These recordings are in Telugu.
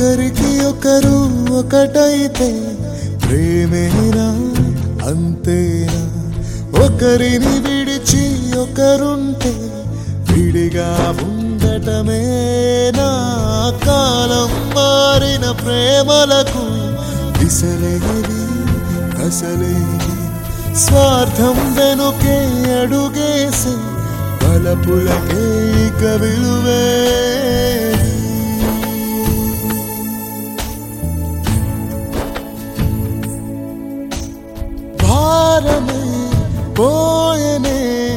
ఒకరికి ఒకరు ఒకటైతే ప్రేమేనా అంతేనా ఒకరిని విడిచి ఒకరుంటే విడిగా ఉండటమేనా కాలం మారిన ప్రేమలకు విసలేది అసలేది స్వార్థం వెనుకే అడుగేసి బలపులకే ఇక విలువేది భారమై పోయనే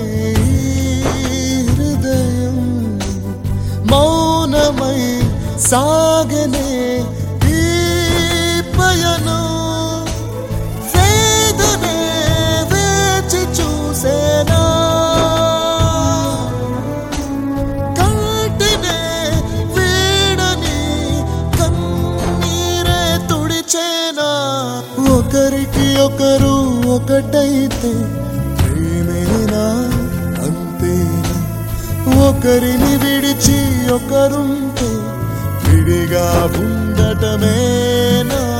ఈ హృదయం మౌనమై సాగనే ఈ పయనం వేదనే వేచి చూసేనా కంటినే వీడని కన్నీరే తుడిచేనా ఒకరికి ఒకరు ఒకటైతే ప్రేమేనా అంతేనా ఒకరిని విడిచి ఒకరుంటే విడిగా ఉండటమేనా